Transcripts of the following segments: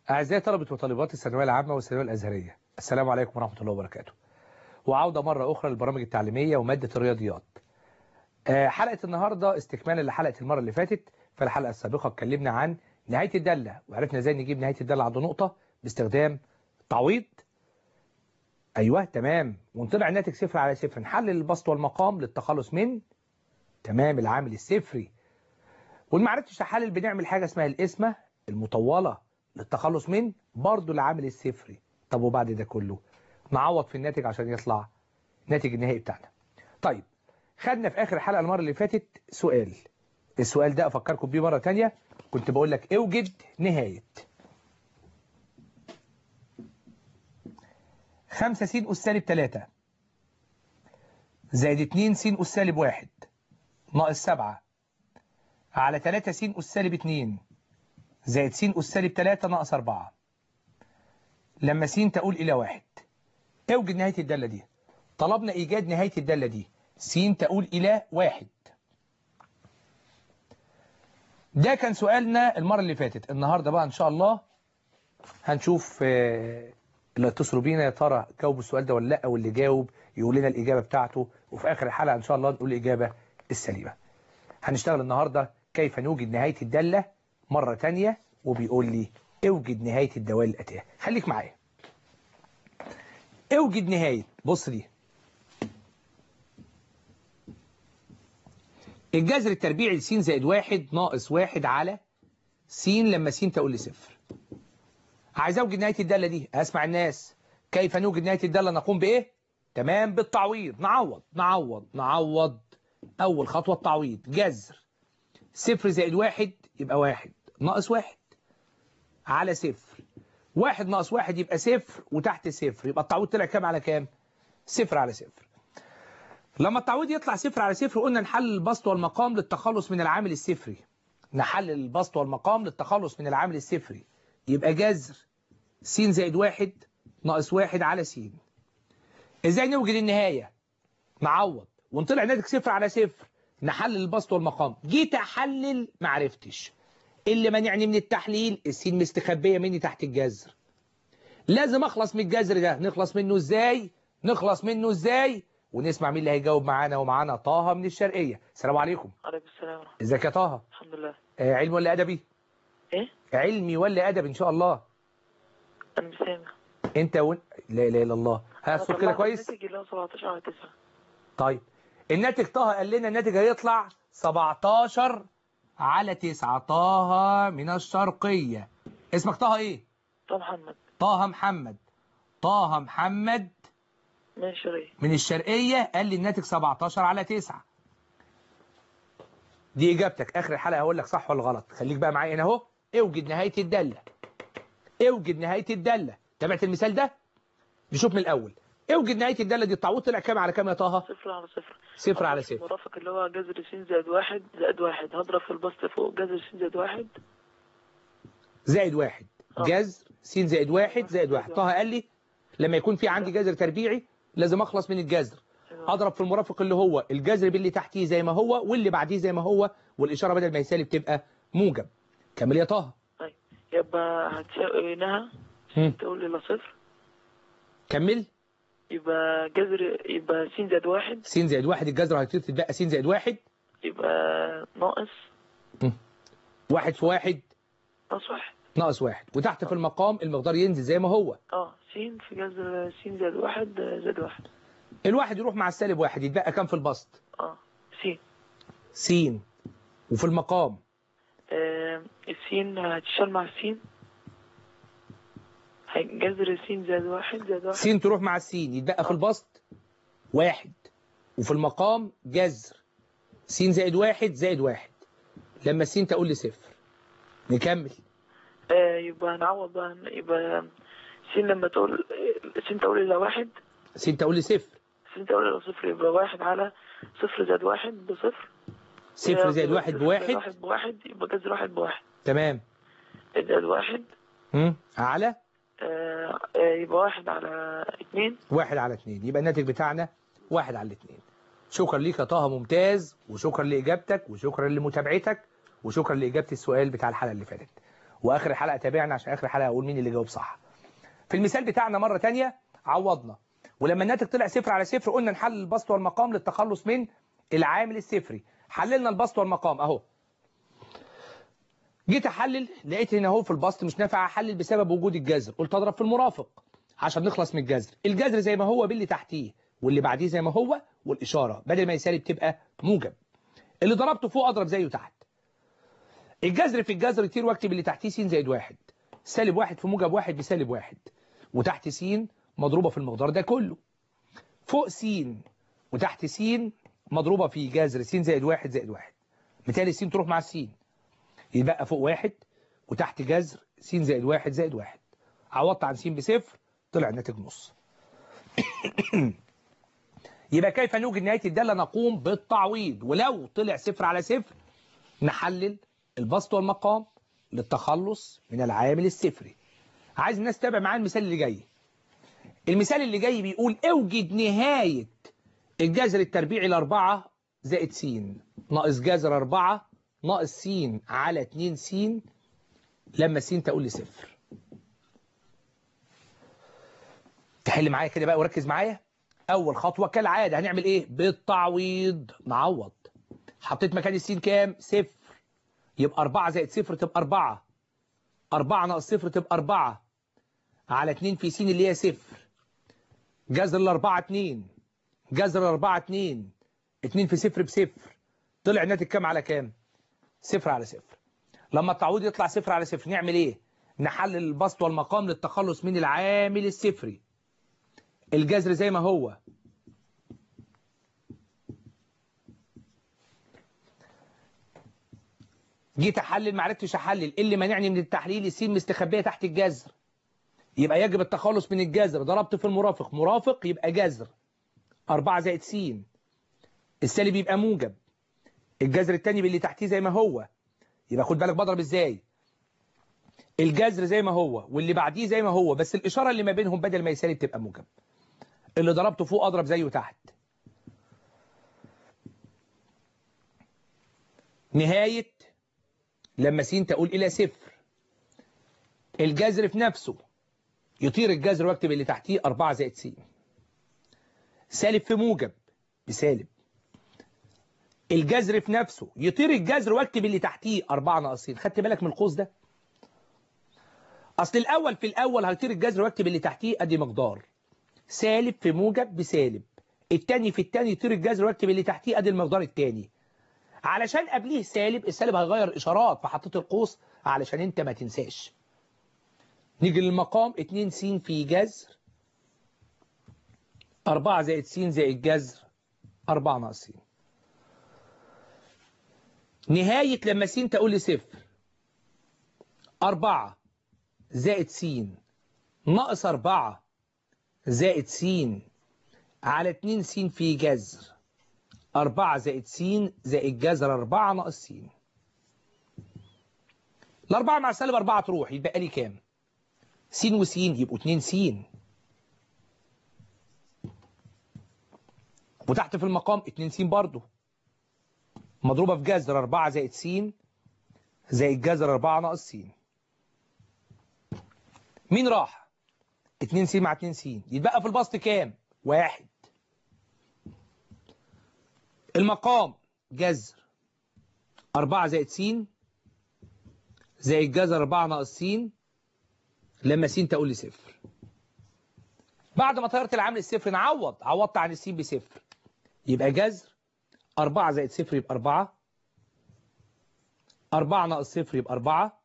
أعزائي طلبة وطالبات الثانوية العامة والثانوية الأزهرية السلام عليكم ورحمة الله وبركاته وعودة مرة أخرى للبرامج التعليمية ومادة الرياضيات آه، حلقة النهاردة استكمالا لحلقة المرة اللي فاتت في الحلقة السابقة اتكلمنا عن نهاية الدالة وعرفنا ازاي نجيب نهاية الدالة عند نقطة باستخدام تعويض أيوه تمام ونطلع الناتج صفر على صفر نحلل البسط والمقام للتخلص من تمام العامل الصفري وما عرفتش تحلل بنعمل حاجة اسمها القسمة المطولة للتخلص من برضو العامل الصفري طب وبعد ده كله نعوض في الناتج عشان يطلع ناتج النهائي بتاعنا طيب خدنا في آخر حلقة المرة اللي فاتت سؤال السؤال ده أفكركم بيه مرة تانية كنت بقول لك اوجد نهاية خمسة س أس سالب تلاتة زائد اتنين س أس سالب واحد ناقص سبعة على تلاتة س أس سالب اتنين زائد س أس سالب تلاتة ناقص أربعة لما س تقول إلى واحد اوجد نهاية الدالة دي طلبنا إيجاد نهاية الدالة دي س تقول إلى واحد ده كان سؤالنا المرة اللي فاتت النهاردة بقى إن شاء الله هنشوف آه، اللي اتصلوا بينا يا ترى جاوبوا السؤال ده ولا لا واللي جاوب يقول لنا الإجابة بتاعته وفي آخر الحلقة إن شاء الله نقول الإجابة السليمة هنشتغل النهاردة كيف نوجد نهاية الدالة مرة تانية وبيقول لي اوجد نهاية الدوال الآتية خليك معايا اوجد نهاية بص دي الجذر التربيعي لس زائد واحد ناقص واحد على س لما س تقول لي صفر عايز اوجد نهاية الدالة دي اسمع الناس كيف نوجد نهاية الدالة نقوم بايه تمام بالتعويض نعوض نعوض نعوض اول خطوة التعويض جذر صفر زائد واحد يبقى واحد ناقص واحد على صفر واحد ناقص واحد يبقى صفر وتحت صفر يبقى التعويض طلع كام على كام صفر على صفر لما التعويض يطلع صفر على صفر قلنا نحلل البسط والمقام للتخلص من العامل الصفري نحلل البسط والمقام للتخلص من العامل الصفري يبقى جذر س زائد واحد ناقص واحد على س ازاي نوجد النهاية نعوض ونطلع ناتج صفر على صفر نحلل البسط والمقام جيت احلل معرفتش اللي منعني من التحليل السين مستخبية مني تحت الجذر لازم اخلص من الجذر ده نخلص منه ازاي نخلص منه ازاي ونسمع مين اللي هيجاوب معانا ومعانا طه من الشرقية السلام عليكم عليكم السلام ورحمة ازيك يا طه الحمد لله آه علمي ولا ادبي ايه علمي ولا ادبي ان شاء الله انا مش سامع انت و... لا اله الا الله ها أنا الصوت كده طلعت كويس الناتج اللي هو 17 على 9 طيب الناتج طه قال لنا الناتج هيطلع 17 على 9 طه من الشرقية اسمك طه ايه طه محمد طه محمد طه محمد من شرقية من الشرقية قال لي الناتج 17 على 9 دي إجابتك آخر الحلقة هقول لك صح ولا غلط خليك بقى معايا هنا أهو اوجد نهاية الدالة اوجد نهاية الدالة تابعت المثال ده نشوف من الأول اوجد نهاية الدالة دي التعويض طلع كام على كام يا طه صفر على صفر صفر على هضرب في صفر المرافق اللي هو جذر س زائد واحد زائد واحد هضرب في البسط فوق جذر س زائد واحد زائد واحد آه. جذر س زائد واحد زائد واحد طه قال لي لما يكون في عندي جذر تربيعي لازم اخلص من الجذر اضرب في المرافق اللي هو الجذر باللي تحتيه زي ما هو واللي بعديه زي ما هو والاشاره بدل ما هي سالب تبقى موجب كمل يا طه طيب يبقى هتساوي انها هم. تقول الى صفر كمل يبقى جذر يبقى س زائد واحد س زائد واحد الجذر هيطير تتبقى س زائد واحد يبقى ناقص واحد في واحد ناقص واحد ناقص واحد وتحت في المقام المقدار ينزل زي ما هو اه س في جذر س زائد واحد زائد واحد الواحد يروح مع السالب واحد يتبقى كام في البسط اه س س وفي المقام آه، السين هتشال مع السين هي- جذر السين زائد واحد زائد واحد س تروح مع السين يتبقى في البسط واحد وفي المقام جذر س زائد واحد زائد واحد لما السين تقول لي صفر نكمل آه، يبقى هنعوض بقى يبقى السين لما تقول السين تقول إلى واحد س تقول لي صفر السين تقول إلى صفر يبقى واحد على صفر زائد واحد بصفر صفر زائد يبقى واحد صفر بواحد زائد واحد بواحد يبقى جذر واحد بواحد تمام زائد واحد مم. على آه، آه، يبقى واحد على اتنين واحد على اتنين يبقى الناتج بتاعنا واحد على اتنين شكرا ليك يا طه ممتاز وشكرا لإجابتك وشكرا لمتابعتك وشكرا لإجابة السؤال بتاع الحلقة اللي فاتت واخر الحلقه تابعنا عشان اخر الحلقه اقول مين اللي جاوب صح في المثال بتاعنا مره تانية عوضنا ولما الناتج طلع صفر على صفر قلنا نحلل البسط والمقام للتخلص من العامل الصفري حللنا البسط والمقام اهو جيت احلل لقيت هنا اهو في البسط مش نافع احلل بسبب وجود الجذر قلت اضرب في المرافق عشان نخلص من الجذر الجذر زي ما هو باللي تحتيه واللي بعديه زي ما هو والاشاره بدل ما يسالب تبقى موجب اللي ضربته فوق اضرب زيه تحت الجذر في الجذر يطير واكتب اللي تحتيه س زائد واحد سالب واحد في موجب واحد بسالب واحد وتحت س مضروبة في المقدار ده كله فوق س وتحت س مضروبة في جذر س زائد واحد زائد واحد بالتالي س تروح مع الس يبقى فوق واحد وتحت جذر س زائد واحد زائد واحد عوضت عن س بصفر طلع الناتج نص يبقى كيف نوجد نهاية الدالة نقوم بالتعويض ولو طلع صفر على صفر نحلل البسط والمقام للتخلص من العامل الصفري عايز الناس تتابع معايا المثال اللي جاي المثال اللي جاي بيقول اوجد نهاية الجذر التربيعي الأربعة زائد س ناقص جذر أربعة ناقص س على 2 س لما س تقول لي صفر تحل معايا كده بقى وركز معايا أول خطوة كالعادة هنعمل إيه بالتعويض نعوض حطيت مكان السين كام صفر يبقى 4 زائد صفر تبقى 4 4 ناقص صفر تبقى 4 على 2 في س اللي هي صفر جذر الأربعة 2 جذر الأربعة 2 2 في صفر بصفر طلع الناتج كام على كام؟ صفر على صفر لما التعويض يطلع صفر على صفر نعمل ايه؟ نحلل البسط والمقام للتخلص من العامل الصفري الجذر زي ما هو جيت احلل ما عرفتش احلل ايه اللي مانعني من التحليل السين مستخبيه تحت الجذر يبقى يجب التخلص من الجذر ضربت في المرافق مرافق يبقى جذر 4 زائد س السالب يبقى موجب الجذر الثاني باللي تحتيه زي ما هو يبقى خد بالك بضرب ازاي الجذر زي ما هو واللي بعديه زي ما هو بس الاشاره اللي ما بينهم بدل ما يسالب تبقى موجب اللي ضربته فوق اضرب زيه تحت نهايه لما س تقول الى صفر الجذر في نفسه يطير الجذر واكتب اللي تحتيه 4 زائد س سالب في موجب بسالب الجذر في نفسه يطير الجذر واكتب اللي تحتيه 4 ناقص س خدت بالك من القوس ده اصل الاول في الاول هيطير الجذر واكتب اللي تحتيه ادي مقدار سالب في موجب بسالب التاني في التاني يطير الجذر واكتب اللي تحتيه ادي المقدار التاني علشان قبليه سالب السالب هيغير اشارات فحطيت القوس علشان انت ما تنساش نيجي للمقام 2 س في جذر 4 زائد س زائد جذر 4 ناقص س نهاية لما س تقول لي صفر 4 زائد س ناقص 4 زائد س على 2 س في جذر 4 زائد س زائد جذر 4 ناقص س الأربعة مع سالب 4 تروح يبقى لي كام؟ س وس يبقوا 2 س وتحت في المقام 2 س برضه مضروبة في جذر 4 زائد س زائد جذر 4 ناقص س مين راح؟ 2 س مع 2 س يتبقى في البسط كام؟ واحد المقام جذر 4 زائد س زائد جذر 4 ناقص س لما س تقول لي صفر بعد ما طيرت العامل الصفر نعوض عوضت عن الس بصفر يبقى جذر 4 زائد صفر يبقى 4 4 ناقص صفر يبقى 4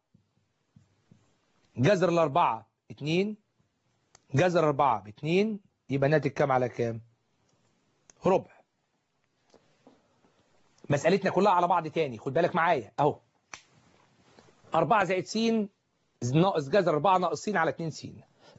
جذر الأربعة 2 جذر 4 ب 2 يبقى ناتج كام على كام؟ ربع مسألتنا كلها على بعض تاني خد بالك معايا اهو 4 زائد س ناقص جذر 4 ناقص س على 2 س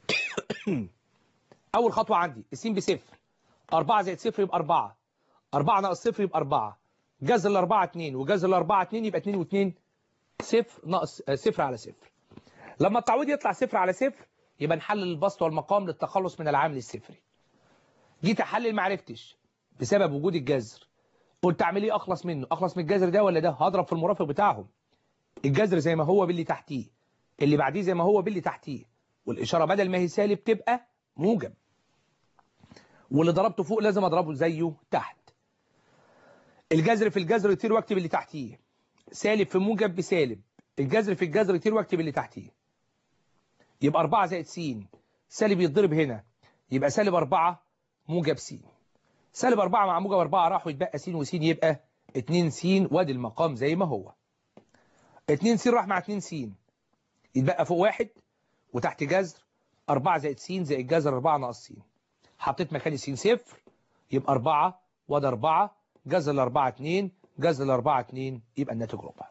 اول خطوه عندي الس بصفر 4 زائد صفر يبقى 4 4 ناقص صفر يبقى 4 جذر الأربعة 2 وجذر الأربعة 2 يبقى 2 و2 صفر ناقص صفر على صفر لما التعويض يطلع صفر على صفر يبقى نحلل البسط والمقام للتخلص من العامل الصفري جيت احلل ما عرفتش بسبب وجود الجذر قلت اعمل ايه اخلص منه اخلص من الجذر ده ولا ده هضرب في المرافق بتاعهم الجذر زي ما هو باللي تحتيه اللي بعديه زي ما هو باللي تحتيه والإشارة بدل ما هي سالب تبقى موجب واللي ضربته فوق لازم أضربه زيه تحت الجذر في الجذر يطير واكتب اللي تحتيه سالب في موجب بسالب الجذر في الجذر يطير واكتب اللي تحتيه يبقى 4 زائد س سالب يتضرب هنا يبقى سالب 4 موجب س سالب 4 مع موجب 4 راحوا يتبقى س وس يبقى 2 س وادي المقام زي ما هو 2 س راح مع 2 س يتبقى فوق واحد وتحت جذر 4 زائد س زائد جذر 4 ناقص س حطيت مكان س صفر يبقى 4 وده 4 جذر الأربعة 2 جذر الأربعة 2 يبقى الناتج ربع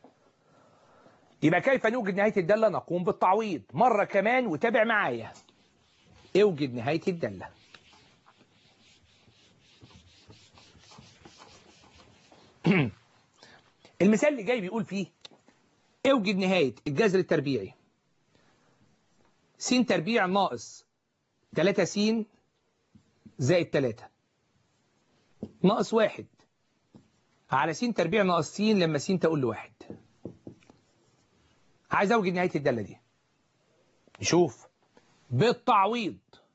يبقى كيف نوجد نهاية الدالة نقوم بالتعويض مرة كمان وتابع معايا اوجد نهاية الدالة المثال اللي جاي بيقول فيه اوجد نهاية الجذر التربيعي س تربيع ناقص 3 س زائد 3 ناقص واحد على س تربيع ناقص س لما س تقول لواحد عايز اوجد نهاية الدالة دي نشوف بالتعويض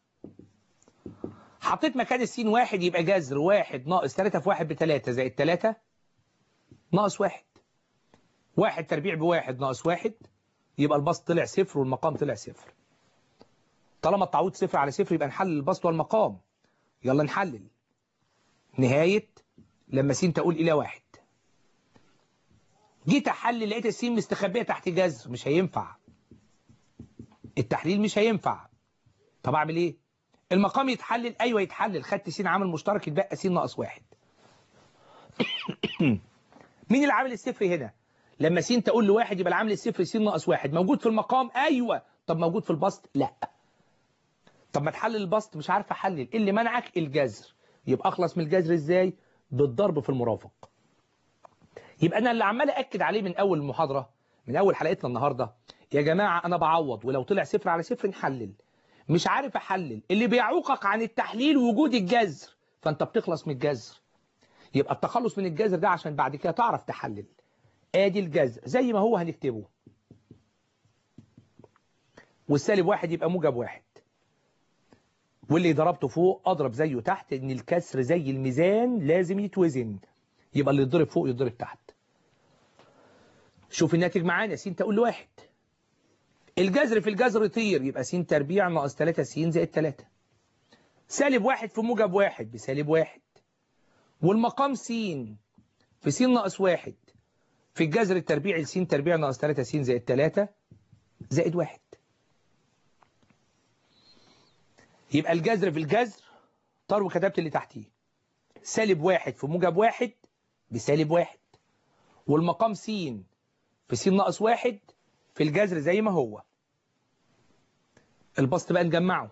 حطيت مكان السين واحد يبقى جذر واحد ناقص 3 في واحد بتلاتة زائد 3 ناقص واحد واحد تربيع بواحد ناقص واحد يبقى البسط طلع صفر والمقام طلع صفر طالما التعويض صفر على صفر يبقى نحلل البسط والمقام يلا نحلل نهاية لما س تقول إلى واحد جيت أحلل لقيت السين مستخبية تحت جذر مش هينفع التحليل مش هينفع طب أعمل إيه؟ المقام يتحلل أيوه يتحلل خدت س عامل مشترك يتبقى س ناقص واحد مين العامل الصفري هنا؟ لما س تقول لواحد يبقى العامل الصفري س ناقص واحد موجود في المقام أيوه طب موجود في البسط؟ لا طب ما تحلل البسط مش عارف أحلل إيه اللي منعك الجذر يبقى أخلص من الجذر إزاي؟ بالضرب في المرافق يبقى أنا اللي عمال أكد عليه من أول المحاضرة من أول حلقتنا النهاردة يا جماعة أنا بعوض ولو طلع صفر على صفر نحلل مش عارف أحلل اللي بيعوقك عن التحليل وجود الجذر فأنت بتخلص من الجذر يبقى التخلص من الجذر ده عشان بعد كده تعرف تحلل آدي الجذر زي ما هو هنكتبه والسالب واحد يبقى موجب واحد واللي ضربته فوق أضرب زيه تحت إن الكسر زي الميزان لازم يتوزن يبقى اللي يضرب فوق يضرب تحت شوف الناتج معانا س تقول لواحد الجذر في الجذر يطير يبقى س تربيع ناقص 3 س زائد 3 سالب واحد في موجب واحد بسالب واحد والمقام س في س ناقص واحد في الجذر التربيعي س تربيع ناقص 3 س زائد 3 زائد واحد يبقى الجذر في الجذر طار وكتبت اللي تحتيه سالب واحد في موجب واحد بسالب واحد والمقام س في س ناقص واحد في الجذر زي ما هو البسط بقى نجمعه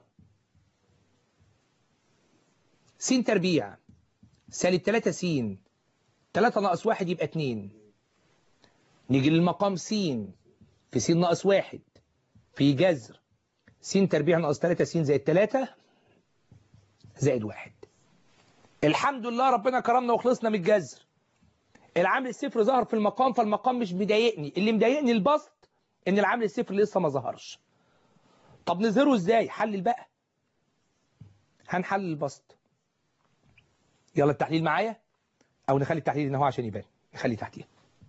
س تربيع سالب 3 س 3 ناقص واحد يبقى 2 نيجي للمقام س في س ناقص واحد في جذر س تربيع ناقص 3 س زائد 3 زائد واحد الحمد لله ربنا كرمنا وخلصنا من الجذر العامل الصفر ظهر في المقام فالمقام مش مضايقني اللي مضايقني البسط ان العامل الصفر لسه ما ظهرش طب نظهره ازاي حلل بقى هنحلل البسط يلا التحليل معايا او نخلي التحليل هنا هو عشان يبان نخلي تحتيه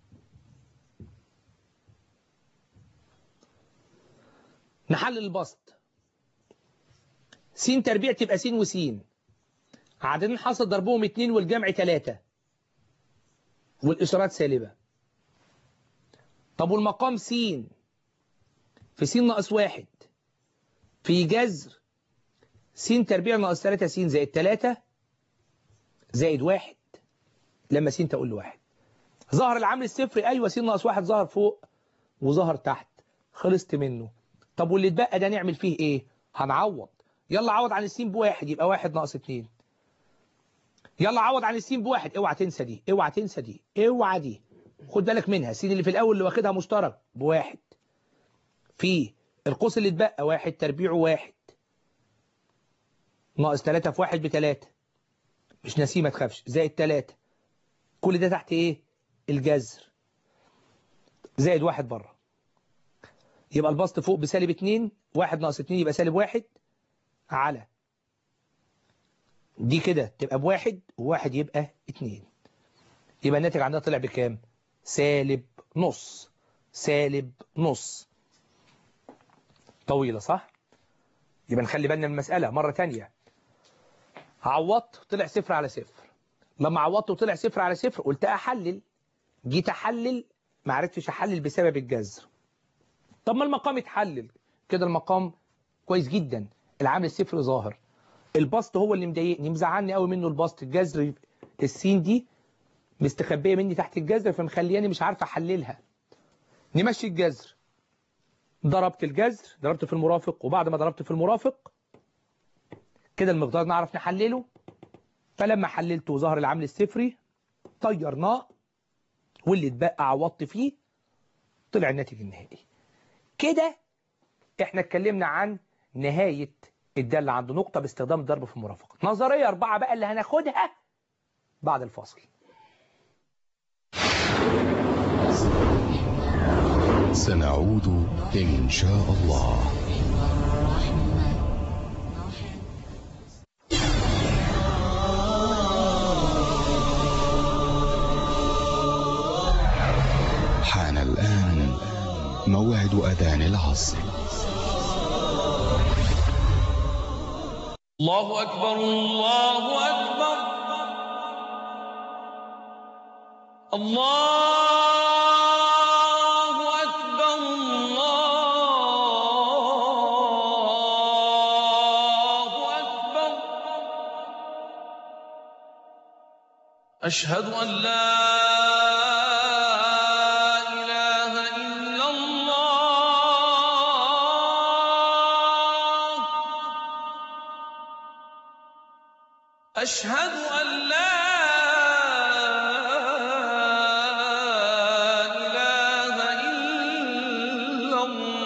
نحلل البسط س تربيع تبقى س وس عددين حصل ضربهم 2 والجمع 3 والإشارات سالبة طب والمقام س في س ناقص واحد في جذر س تربيع ناقص 3 س زائد 3 زائد واحد لما س تقول لواحد ظهر العامل الصفري أيوة س ناقص واحد ظهر فوق وظهر تحت خلصت منه طب واللي اتبقى ده نعمل فيه ايه هنعوض يلا عوض عن السين بواحد يبقى واحد ناقص اتنين يلا عوض عن السين بواحد اوعى تنسى دي اوعى تنسى دي اوعى دي خد بالك منها السين اللي في الاول اللي واخدها مشترك بواحد في القوس اللي اتبقى واحد تربيعه واحد ناقص تلاتة في واحد بتلاتة مش ناسيه ما تخافش زائد تلاتة كل ده تحت ايه الجذر زائد واحد بره يبقى البسط فوق بسالب 2 واحد ناقص 2 يبقى سالب واحد على دي كده تبقى بواحد وواحد يبقى 2 يبقى الناتج عندنا طلع بكام سالب نص سالب نص طويلة صح يبقى نخلي بالنا من المسألة مرة تانية عوضت طلع صفر على صفر لما عوضت وطلع صفر على صفر قلت احلل جيت احلل ما عرفتش احلل بسبب الجذر طب ما المقام اتحلل كده المقام كويس جدا العامل الصفر ظاهر البسط هو اللي مضايقني مزعلني قوي منه البسط الجذر السين دي مستخبيه مني تحت الجذر فمخلياني مش عارف احللها نمشي الجذر ضربت الجذر ضربت في المرافق وبعد ما ضربت في المرافق كده المقدار نعرف نحلله فلما حللته وظهر العامل الصفري طيرناه واللي اتبقى عوضت فيه طلع الناتج النهائي كده احنا اتكلمنا عن نهاية الدالة عند نقطة باستخدام الضرب في المرافقة نظرية أربعة بقى اللي هناخدها بعد الفاصل سنعود إن شاء الله حان الآن موعد أذان العصر الله أكبر الله أكبر الله أكبر الله أكبر أشهد أن لا إله إلا الله أشهد أن لا إله إلا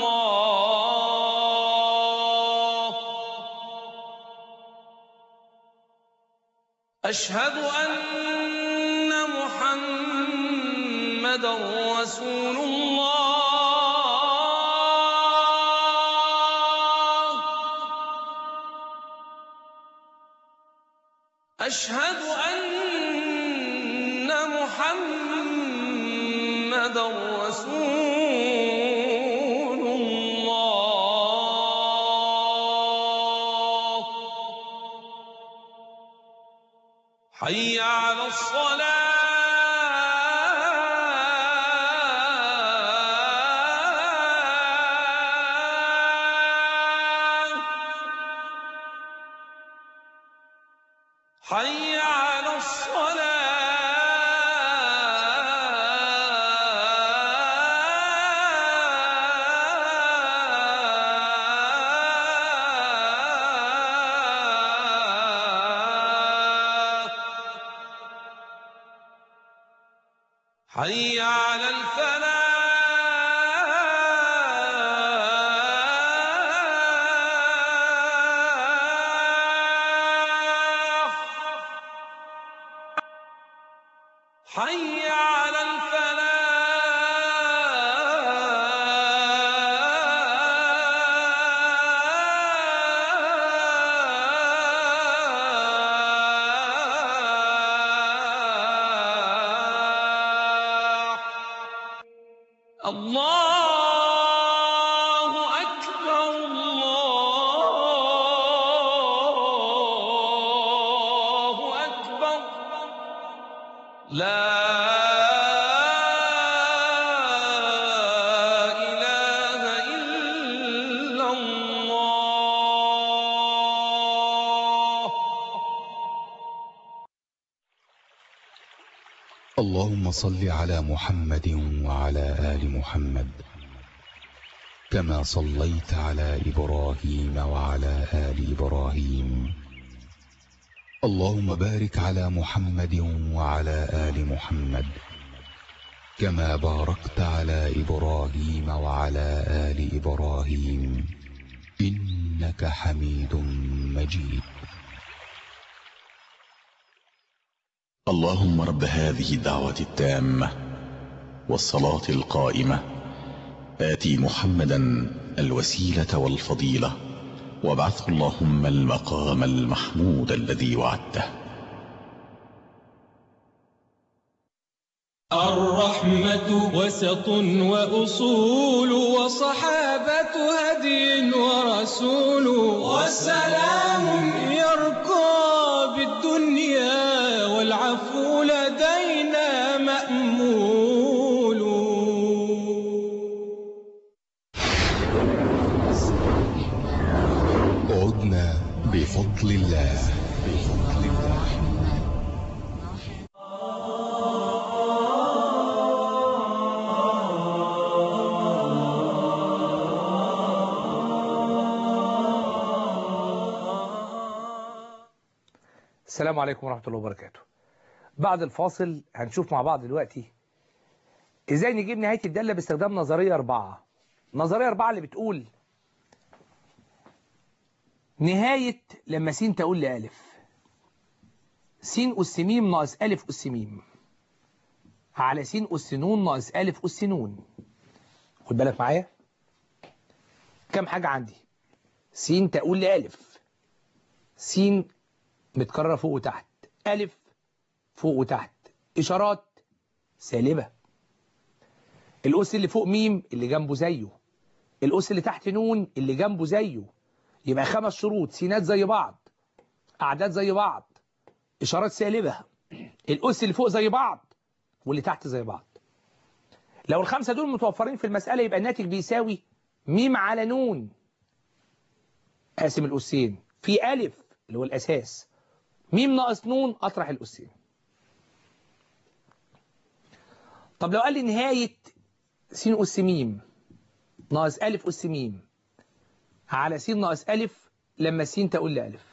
الله أشهد أن محمدا رسول الله أشهد أن محمدا رسول الله حي على الصلاة حي على الصلاة حي على الفلاح حي على الفلاح الله أكبر الله أكبر لا إله إلا الله اللهم صل على محمد وعلى آل محمد كما صليت على إبراهيم وعلى آل إبراهيم اللهم بارك على محمد وعلى آل محمد كما باركت على إبراهيم وعلى آل إبراهيم إنك حميد مجيد اللهم رب هذه الدعوة التامة والصلاة القائمة آتي محمدا الوسيلة والفضيلة وابعثه اللهم المقام المحمود الذي وعدته الرحمة وسط وأصول وصحابة هدي ورسول وسلام يرقى بالدنيا والعفو لدينا مأمول عدنا بفضل الله بفضل الله السلام عليكم ورحمة الله وبركاته بعد الفاصل هنشوف مع بعض دلوقتي ازاي نجيب نهاية الدالة باستخدام نظرية أربعة نظرية أربعة اللي بتقول نهاية لما س تقول لألف س أس م ناقص ألف أس م على س أس ن ناقص ألف أس ن خد بالك معايا كم حاجة عندي س تقول لألف س متكررة فوق وتحت ألف فوق وتحت إشارات سالبة الأس اللي فوق ميم اللي جنبه زيه الأس اللي تحت نون اللي جنبه زيه يبقى خمس شروط سينات زي بعض أعداد زي بعض إشارات سالبة الأس اللي فوق زي بعض واللي تحت زي بعض لو الخمسة دول متوفرين في المسألة يبقى الناتج بيساوي ميم على نون قاسم الأسين في ألف اللي هو الأساس ميم ناقص نون أطرح الأسين طب لو قال لي نهاية س أس ميم ناقص ألف أس ميم على س ناقص ألف لما س تقول لألف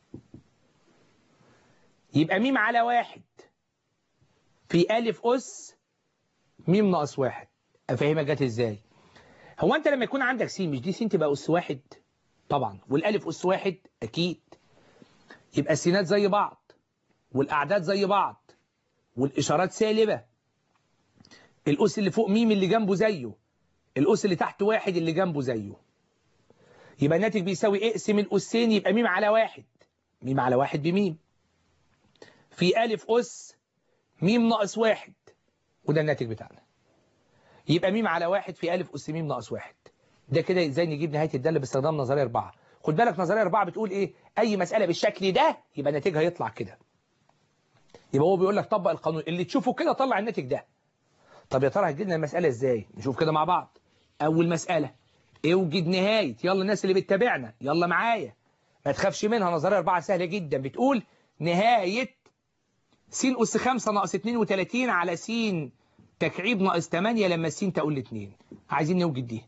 يبقى ميم على واحد في ألف أس ميم ناقص واحد أفهمك جت إزاي هو أنت لما يكون عندك س مش دي س تبقى أس واحد طبعا والألف أس واحد أكيد يبقى السينات زي بعض والأعداد زي بعض والإشارات سالبة الأس اللي فوق ميم اللي جنبه زيه الأس اللي تحت واحد اللي جنبه زيه يبقى الناتج بيساوي اقسم الأسين يبقى ميم على واحد ميم على واحد بميم في ألف أس ميم ناقص واحد وده الناتج بتاعنا يبقى ميم على واحد في ألف أس ميم ناقص واحد ده كده ازاي نجيب نهاية الدالة باستخدام نظرية أربعة خد بالك نظرية أربعة بتقول إيه أي مسألة بالشكل ده يبقى ناتجها يطلع كده يبقى هو بيقول لك طبق القانون اللي تشوفه كده طلع الناتج ده طب يا ترى هتجي لنا المسألة إزاي نشوف كده مع بعض أول مسألة اوجد نهاية يلا الناس اللي بتتابعنا يلا معايا ما تخافش منها نظرية أربعة سهلة جدا بتقول نهاية س أس 5 ناقص 32 على س تكعيب ناقص 8 لما س تقول 2 عايزين نوجد دي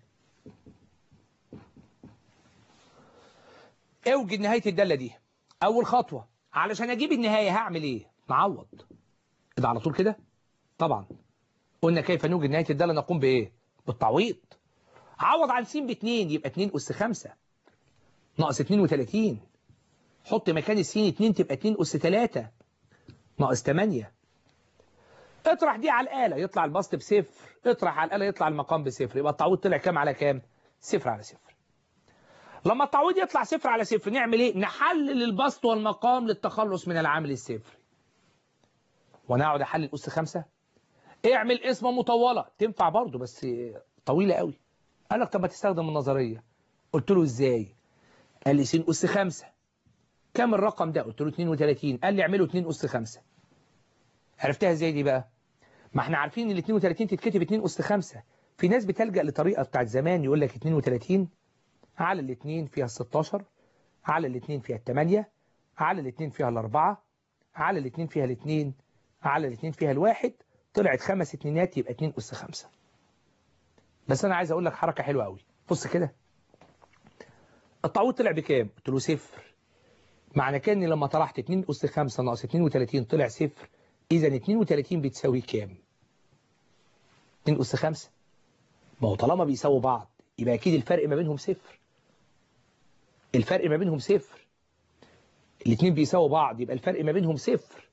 اوجد نهاية الدالة دي أول خطوة علشان أجيب النهاية هعمل إيه؟ نعوض ده على طول كده؟ طبعا قلنا كيف نوجد نهاية الدالة نقوم بإيه؟ بالتعويض عوض عن س ب 2 يبقى 2 أس 5 ناقص 32 حط مكان السين 2 تبقى 2 أس 3 ناقص 8 اطرح دي على الآلة يطلع البسط بصفر اطرح على الآلة يطلع المقام بصفر يبقى التعويض طلع كام على كام؟ صفر على صفر لما التعويض يطلع صفر على صفر نعمل ايه نحلل البسط والمقام للتخلص من العامل الصفري وانا اقعد احلل اس خمسة اعمل اسمه مطولة تنفع برضه بس طويلة قوي قال لك طب ما تستخدم النظرية قلت له ازاي قال لي س اس خمسة كم الرقم ده قلت له 32 قال لي اعمله 2 اس 5 عرفتها ازاي دي بقى ما احنا عارفين ان ال 32 تتكتب 2 اس 5 في ناس بتلجأ لطريقة بتاعت زمان يقول لك 32 على الاثنين فيها 16 على الاثنين فيها 8 على الاثنين فيها الأربعة على الاثنين فيها الاثنين على الاثنين فيها الواحد طلعت خمس اتنينات يبقى 2 أس 5 بس أنا عايز أقول لك حركة حلوة قوي بص كده التعويض طلع بكام؟ قلت له صفر معنى كده ان لما طرحت 2 أس 5 ناقص 32 طلع صفر إذا 32 بتساوي كام؟ 2 أس 5 ما هو طالما بيساووا بعض يبقى أكيد الفرق ما بينهم صفر الفرق ما بينهم صفر الاثنين بيساووا بعض يبقى الفرق ما بينهم صفر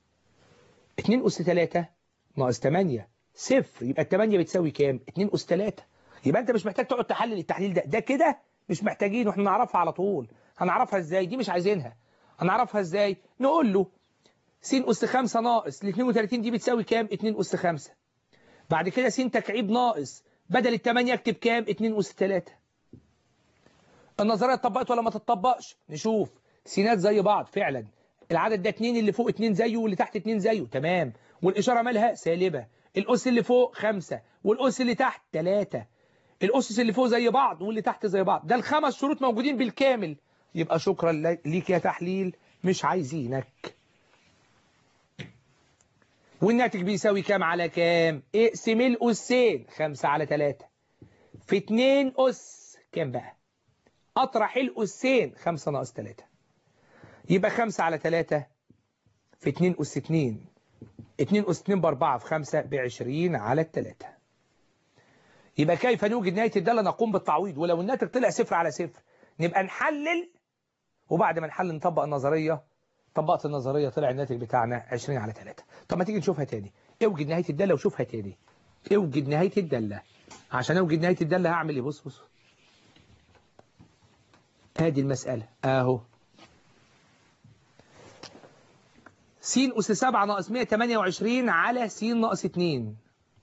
2 أس 3 ناقص 8 صفر يبقى ال 8 بتساوي كام؟ 2 أس 3 يبقى انت مش محتاج تقعد تحلل التحليل ده ده كده مش محتاجينه احنا نعرفها على طول هنعرفها ازاي دي مش عايزينها هنعرفها ازاي نقول له س أس 5 ناقص ال 32 دي بتساوي كام 2 أس 5 بعد كده س تكعيب ناقص بدل ال 8 اكتب كام 2 أس 3 النظريه اتطبقت ولا ما تطبقش نشوف سينات زي بعض فعلا العدد ده 2 اللي فوق 2 زيه واللي تحت 2 زيه تمام والاشاره مالها سالبه الاس اللي فوق 5 والاس اللي تحت 3 الاسس اللي فوق زي بعض واللي تحت زي بعض ده الخمس شروط موجودين بالكامل يبقى شكرا ليك يا تحليل مش عايزينك والناتج بيساوي كام على كام اقسم الاسين 5 على 3 في 2 اس كام بقى اطرح الاسين 5 ناقص 3 يبقى 5 على 3 في 2 اس 2 2 اس 2 ب 4 في 5 ب 20 على 3 يبقى كيف نوجد نهاية الدالة نقوم بالتعويض ولو الناتج طلع صفر على صفر نبقى نحلل وبعد ما نحلل نطبق النظرية طبقت النظرية طلع الناتج بتاعنا 20 على 3 طب ما تيجي نشوفها تاني اوجد نهاية الدالة وشوفها تاني اوجد نهاية الدالة عشان اوجد نهاية الدالة هعمل ايه بص بص ادي المسألة اهو س أس 7 ناقص 128 على س ناقص 2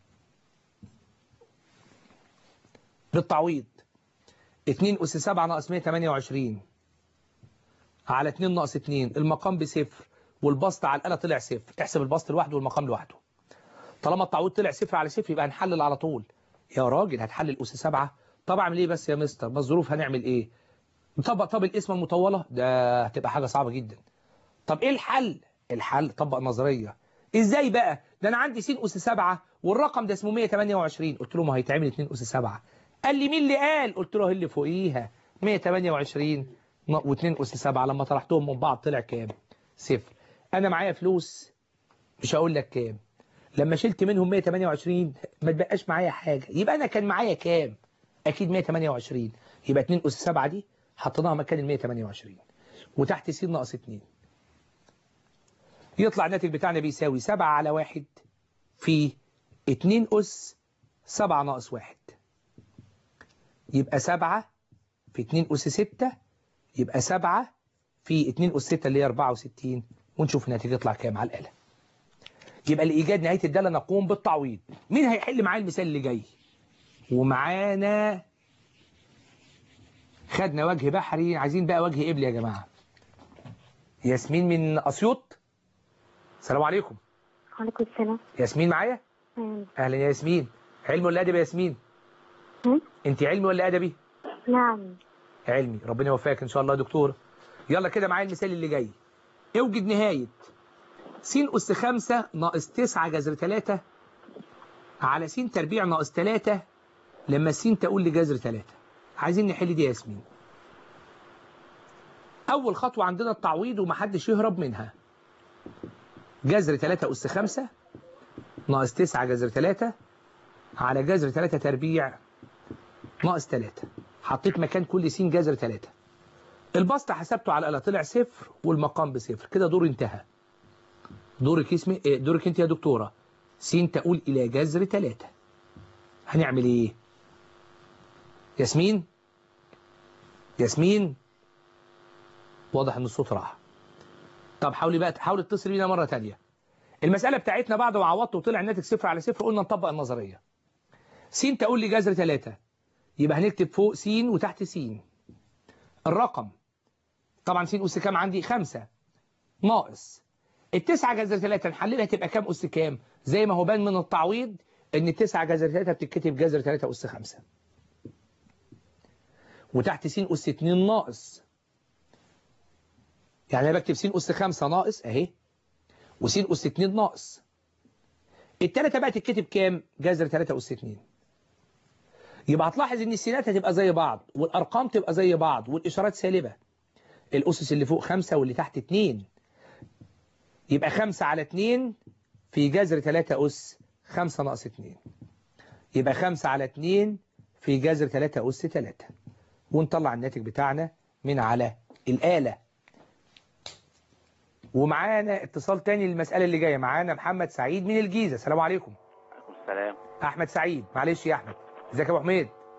بالتعويض 2 أس 7 ناقص 128 على 2 ناقص 2 المقام بصفر والبسط على الآلة طلع صفر احسب البسط لوحده والمقام لوحده طالما التعويض طلع صفر على صفر يبقى هنحلل على طول يا راجل هتحلل أس 7 طب اعمل ايه بس يا مستر ما الظروف هنعمل ايه نطبق طب الاسم المطولة ده هتبقى حاجة صعبة جدا طب ايه الحل الحل طبق نظرية ازاي بقى ده انا عندي س أس 7 والرقم ده اسمه 128 قلت له ما هيتعمل 2 أس 7 قال لي مين اللي قال قلت له اللي فوقيها 128 و2 أس 7 لما طرحتهم من بعض طلع كام صفر انا معايا فلوس مش هقول لك كام لما شلت منهم 128 ما تبقاش معايا حاجة يبقى انا كان معايا كام اكيد 128 يبقى 2 أس 7 دي حطيناها مكان ال 128 وتحت س ناقص 2 يطلع الناتج بتاعنا بيساوي 7 على 1 في 2 أس 7 ناقص 1 يبقى 7 في 2 أس 6 يبقى 7 في 2 أس 6 اللي هي 64 ونشوف الناتج يطلع كام على الآلة يبقى لإيجاد نهاية الدالة نقوم بالتعويض مين هيحل معايا المثال اللي جاي ومعانا خدنا وجه بحري عايزين بقى وجه قبلي يا جماعة ياسمين من أسيوط السلام عليكم وعليكم السلام ياسمين معايا أيوة. أهلا يا ياسمين علم ولا أدبي يا ياسمين هم؟ أنت علمي ولا أدبي نعم علمي ربنا يوفقك إن شاء الله يا دكتور يلا كده معايا المثال اللي جاي اوجد نهاية س أس 5 ناقص 9 جذر 3 على س تربيع ناقص 3 لما س تقول لجذر 3 عايزين نحل دي يا ياسمين أول خطوة عندنا التعويض ومحدش يهرب منها جذر 3 أس 5 ناقص 9 جذر 3 على جذر 3 تربيع ناقص 3 حطيت مكان كل س جذر 3 البسط حسبته على الآلة طلع صفر والمقام بصفر كده دور انتهى دورك اسمي إيه، دورك انت يا دكتورة س تقول إلى جذر 3 هنعمل ايه ياسمين ياسمين واضح ان الصوت راح طب حاولي بقى حاولي تتصل بينا مرة تانية المسألة بتاعتنا بعد ما عوضت وطلع الناتج صفر على صفر قلنا نطبق النظرية س تقول لي جذر 3 يبقى هنكتب فوق س وتحت س الرقم طبعا س أس كام عندي خمسة ناقص التسعة جذر 3 نحللها تبقى كام أس كام زي ما هو بان من التعويض ان التسعة جذر 3 بتتكتب جذر 3 أس 5 وتحت س أس 2 ناقص يعني انا بكتب س أس 5 ناقص اهي وس أس 2 ناقص التلاتة بقى تتكتب كام جذر 3 أس 2 يبقى هتلاحظ ان السينات هتبقى زي بعض والارقام تبقى زي بعض والاشارات سالبة الاسس اللي فوق 5 واللي تحت 2 يبقى 5 على 2 في جذر 3 أس 5 ناقص 2 يبقى 5 على 2 في جذر 3 أس 3 ونطلع الناتج بتاعنا من على الآلة ومعانا اتصال تاني للمسألة اللي جاية معانا محمد سعيد من الجيزة السلام عليكم عليكم السلام أحمد سعيد معلش يا أحمد ازيك يا أبو حميد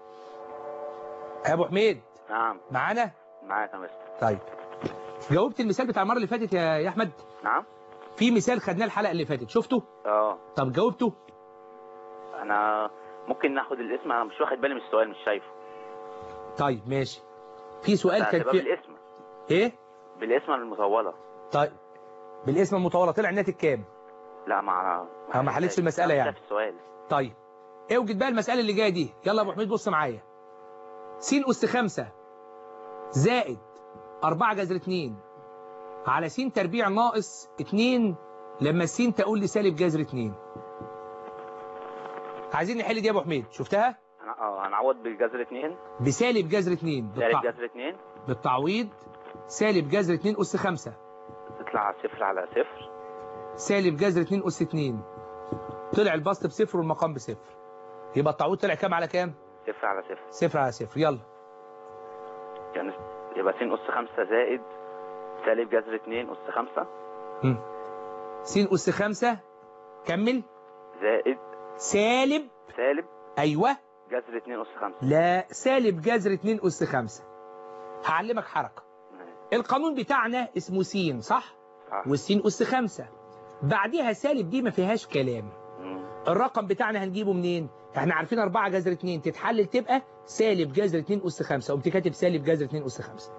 يا ابو حميد نعم معانا معاك يا مستر طيب جاوبت المثال بتاع المره اللي فاتت يا يا احمد نعم في مثال خدناه الحلقه اللي فاتت شفته اه طب جاوبته انا ممكن ناخد الاسم انا مش واخد بالي من السؤال مش شايفه طيب ماشي في سؤال كان هتبقى في بالاسم ايه بالاسم المطولة طيب بالاسم المطوله طلع الناتج كام لا ما آه، ما حلتش المسألة لا، مش يعني. شايف السؤال طيب اوجد بقى المسألة اللي جاية دي يلا يا ابو حميد بص معايا س أس 5 زائد 4 جذر 2 على س تربيع ناقص 2 لما س تقول لي سالب جذر 2 عايزين نحل دي يا ابو حميد شفتها أنا- اه هنعوض بالجذر 2 بسالب جذر 2 سالب بالتع... جذر 2 بالتعويض سالب جذر 2 أس 5 تطلع صفر على صفر سالب جذر 2 أس 2 طلع البسط بصفر والمقام بصفر يبقى التعويض طلع كام على كام؟ صفر على صفر صفر على صفر يلا يعني يبقى س أس 5 زائد سالب جذر 2 أس 5 مم. س أس 5 كمل زائد سالب سالب أيوه جذر 2 أس 5 لا سالب جذر 2 أس 5 هعلمك حركة القانون بتاعنا اسمه س صح؟ صح والسين أس 5 بعديها سالب دي ما فيهاش كلام مم. الرقم بتاعنا هنجيبه منين؟ احنا عارفين 4 جذر 2 تتحلل تبقى سالب جذر 2 أس 5 قمت كاتب سالب جذر 2 أس 5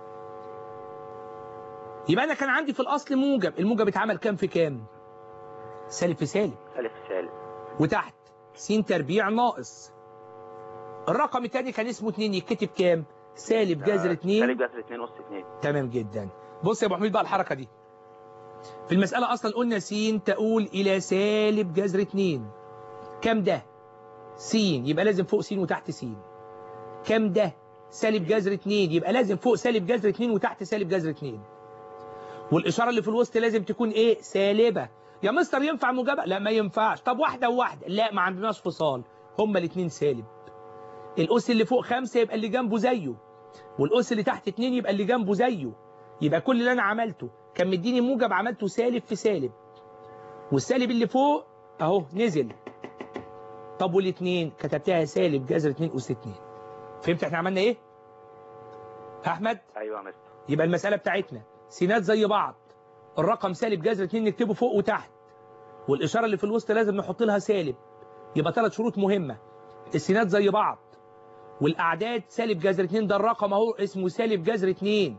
يبقى أنا كان عندي في الأصل موجب الموجب اتعمل كام في كام؟ سالب في سالب سالب في سالب وتحت س تربيع ناقص الرقم الثاني كان اسمه 2 يتكتب كام؟ سالب جذر 2 سالب جذر 2 أس 2 تمام جدا بص يا ابو حميد بقى الحركه دي في المساله اصلا قلنا س تؤول الى سالب جذر 2 كام ده س يبقى لازم فوق س وتحت س كام ده سالب جذر 2 يبقى لازم فوق سالب جذر 2 وتحت سالب جذر 2 والاشاره اللي في الوسط لازم تكون ايه سالبه يا مستر ينفع موجبه لا ما ينفعش طب واحده وواحده لا ما عندناش فصال هما الاثنين سالب الاس اللي فوق خمسة يبقى اللي جنبه زيه والاس اللي تحت اتنين يبقى اللي جنبه زيه يبقى كل اللي انا عملته كان مديني موجب عملته سالب في سالب والسالب اللي فوق اهو نزل طب والاثنين كتبتها سالب جذر 2 اس 2 فهمت احنا عملنا ايه احمد أيوة يا مستر يبقى المساله بتاعتنا سينات زي بعض الرقم سالب جذر 2 نكتبه فوق وتحت والاشاره اللي في الوسط لازم نحط لها سالب يبقى ثلاث شروط مهمه السينات زي بعض والاعداد سالب جذر 2 ده الرقم اهو اسمه سالب جذر 2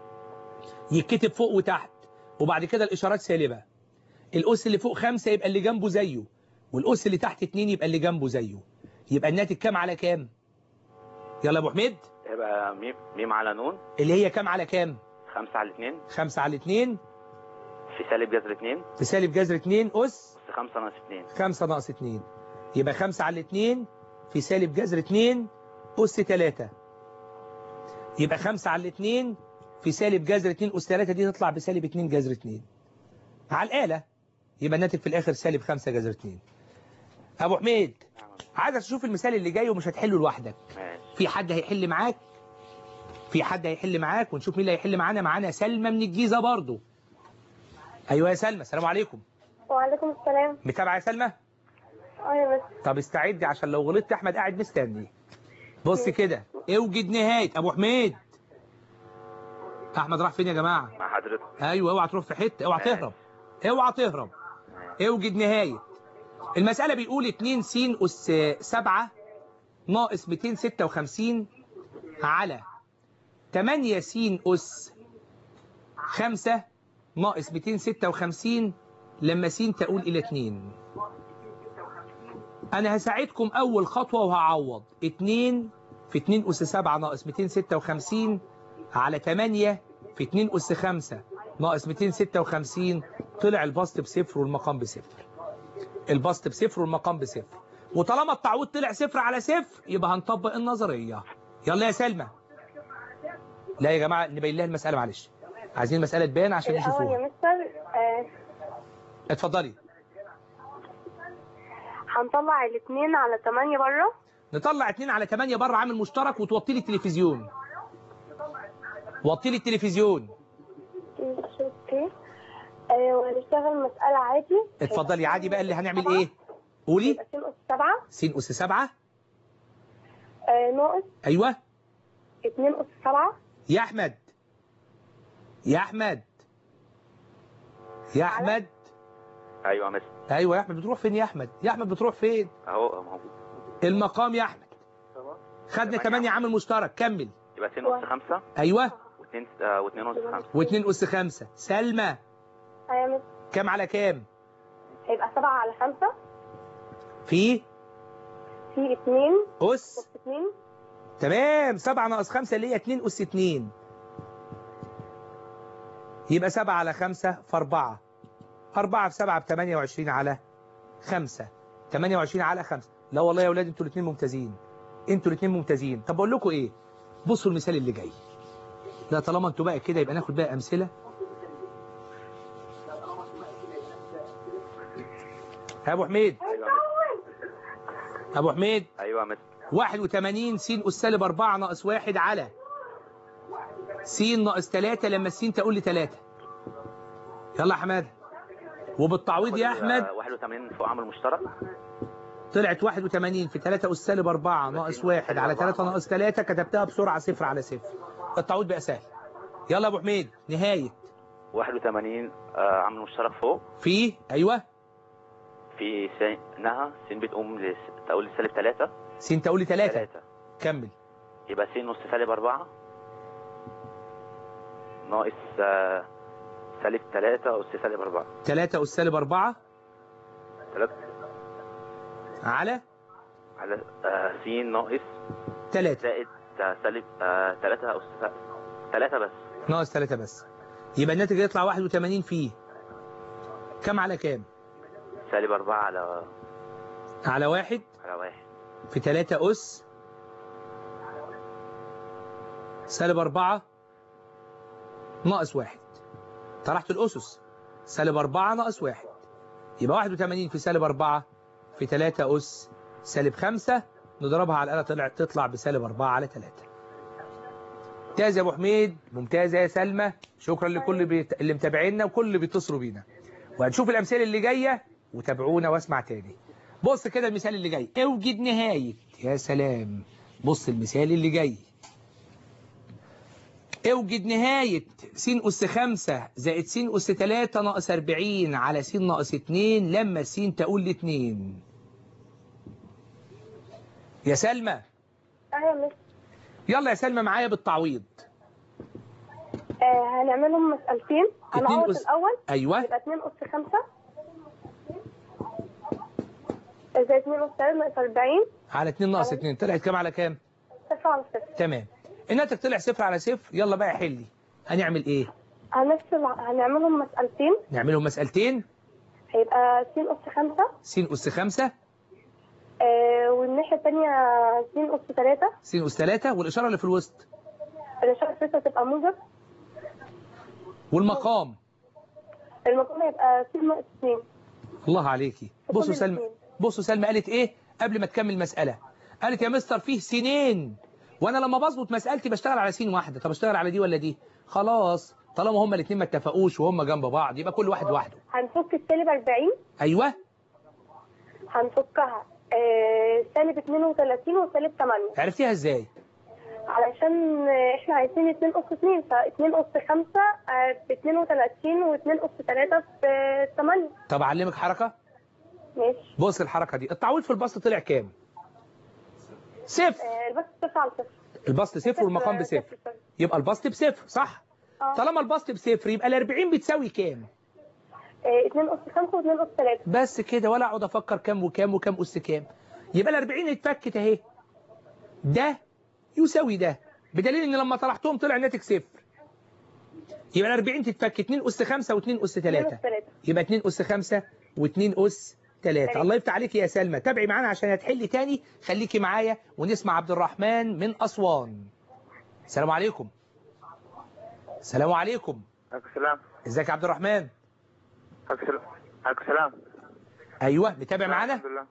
يتكتب فوق وتحت وبعد كده الاشارات سالبه الاس اللي فوق خمسة يبقى اللي جنبه زيه والاس اللي تحت 2 يبقى اللي جنبه زيه يبقى الناتج كام على كام يلا يا ابو حميد يبقى ميم ميم على نون اللي هي كام على كام 5 على 2 5 على 2 في سالب جذر 2 في سالب جذر 2 اس أس 5 ناقص 2 5 ناقص 2 يبقى 5 على 2 في سالب جذر 2 أس 3 يبقى 5 على 2 في سالب جذر 2 أس 3 دي تطلع بسالب 2 جذر 2 على الآلة يبقى الناتج في الآخر سالب 5 جذر 2 أبو حميد عايزك تشوف المثال اللي جاي ومش هتحله لوحدك ماشي في حد هيحل معاك في حد هيحل معاك ونشوف مين اللي هيحل معانا معانا سلمى من الجيزة برضو أيوة يا سلمى السلام عليكم وعليكم السلام متابعة يا سلمى اه يا مستر طب استعدي عشان لو غلطت احمد قاعد مستني بص كده اوجد نهايه ابو حميد احمد راح فين يا جماعه مع حضرتك ايوه اوعى تروح في حته اوعى ماشي. تهرب اوعى تهرب اوجد نهايه المساله بيقول 2 س اس 7 ناقص 256 على 8 س اس 5 ناقص 256 لما س تقول الى 2 انا هساعدكم اول خطوه وهعوض 2 في 2 اس 7 ناقص 256 على 8 في 2 اس 5 ناقص 256 طلع البسط بصفر والمقام بصفر البسط بصفر والمقام بصفر وطالما التعويض طلع صفر على صفر يبقى هنطبق النظريه يلا يا سلمى لا يا جماعه نبين لها المساله معلش عايزين المساله تبان عشان الأول يشوفوها يا مستر آه اتفضلي هنطلع الاثنين على 8 بره نطلع 2 على 8 بره عامل مشترك وتوطي لي التلفزيون وطي لي التلفزيون اوكي آه وهنشتغل مسألة عادي اتفضلي عادي بقى اللي هنعمل ايه قولي يبقى س أس 7 س اس 7 آه ناقص ايوه 2 أس 7 يا احمد يا احمد يا احمد ايوه يا مستر ايوه يا احمد بتروح فين يا احمد يا احمد بتروح فين اهو موجود المقام يا احمد خدنا 8 عامل مشترك كمل يبقى 2 اس 5 ايوه و2 و2 اس 5 و2 اس 5 سلمى أيوة يا مس كام على كام هيبقى 7 على 5 في في 2 اس أس 2 تمام 7 ناقص 5 اللي هي 2 اس 2 يبقى 7 على 5 في 4 4 في 7 ب 28 على 5 28 على 5 لا والله يا اولاد انتوا الاثنين ممتازين انتوا الاثنين ممتازين طب اقول لكم ايه بصوا المثال اللي جاي لا طالما انتوا بقى كده يبقى ناخد بقى امثله يا ابو حميد ايوه يا مستر ابو حميد ايوه يا مستر 81 س أس سالب 4 ناقص 1 على س ناقص 3 لما السين تقول لي 3 يلا يا حماده وبالتعويض يا احمد 81 فوق عامل مشترك طلعت 81 في 3 أس سالب 4 ناقص 1 على 3 ناقص 3 كتبتها بسرعه صفر على صفر التعويض بقى سهل يلا يا ابو حميد نهايه 81 آه، عامل مشترك فوق في ايوه في سينها سين بتقوم لس... تقول لي سالب 3 س تقول لي 3 3 كمل يبقى س نص سالب 4 ناقص آه، سالب 3 أس سالب 4 3 أس سالب 4 3 على على آه، س ناقص 3 زائد آه، سالب 3 أس 3 بس ناقص 3 بس يبقى الناتج يطلع 81 فيه كم على كام سالب 4 على على واحد على 1 في 3 أس سالب 4 ناقص واحد طرحت الأسس سالب 4 ناقص واحد يبقى 81 في سالب 4 في 3 أس سالب 5 نضربها على الآلة طلع تطلع بسالب 4 على 3 ممتاز يا أبو حميد ممتازة يا سلمى شكرا لكل بيت... اللي متابعينا وكل اللي بيتصلوا بينا وهنشوف الأمثلة اللي جاية وتابعونا واسمع تاني بص كده المثال اللي جاي اوجد نهاية يا سلام بص المثال اللي جاي اوجد نهاية س أس 5 زائد س أس 3 ناقص 40 على س ناقص 2 لما س تقول لي 2 يا سلمى أيوة يا مس يلا يا سلمى معايا بالتعويض آه هنعملهم مسألتين هنعوض أس- الأول أيوه يبقى 2 أس 5 زائد 2 أس 3 ناقص 40 على 2 ناقص 2 طلعت كام على كام صفر على صفر تمام الناتج طلع صفر على صفر يلا بقى حلي هنعمل ايه هنفصل هنعملهم مسألتين نعملهم مسألتين هيبقى س أس 5 س أس 5 آه والناحية التانية س أس 3 س أس 3 والإشارة اللي في الوسط الإشارة الثالثة تبقى موجب والمقام المقام هيبقى س ناقص 2 الله عليكي بصوا كل سلمى الاثنين. بصوا سلمى قالت ايه قبل ما تكمل المسألة قالت يا مستر فيه سنين وانا لما بظبط مسألتي بشتغل على سين واحدة طب اشتغل على دي ولا دي خلاص طالما هما الاثنين ما اتفقوش وهم جنب بعض يبقى كل واحد لوحده هنفك السالب 40 ايوه هنفكها آه سالب 32 وسالب 8 عرفتيها ازاي علشان آه، احنا عايزين 2 أس 2 ف 2 أس 5 ب 32 و2 أس 3 ب 8 طب اعلمك حركة ماشي بص الحركة دي التعويض في البسط طلع كام صفر آه البسط صفر على صفر البسط صفر والمقام بصفر صفر. يبقى البسط بصفر صح اه طالما البسط بصفر يبقى ال 40 بتساوي كام آه، 2 أس 5 و2 أس 3 بس كده ولا اقعد افكر كام وكام وكام اس كام يبقى ال 40 اتفكت اهي ده يساوي ده بدليل ان لما طرحتهم طلع الناتج صفر يبقى ال 40 تتفك 2 اس 5 و2 اس 2 3 أس 3 يبقى 2 اس 5 و2 اس 3 الله يفتح عليك يا سلمى تابعي معانا عشان هتحلي تاني خليكي معايا ونسمع عبد الرحمن من اسوان السلام عليكم السلام عليكم عليكم السلام ازيك يا عبد الرحمن عليكم السلام عليكم السلام ايوه متابع معانا الحمد لله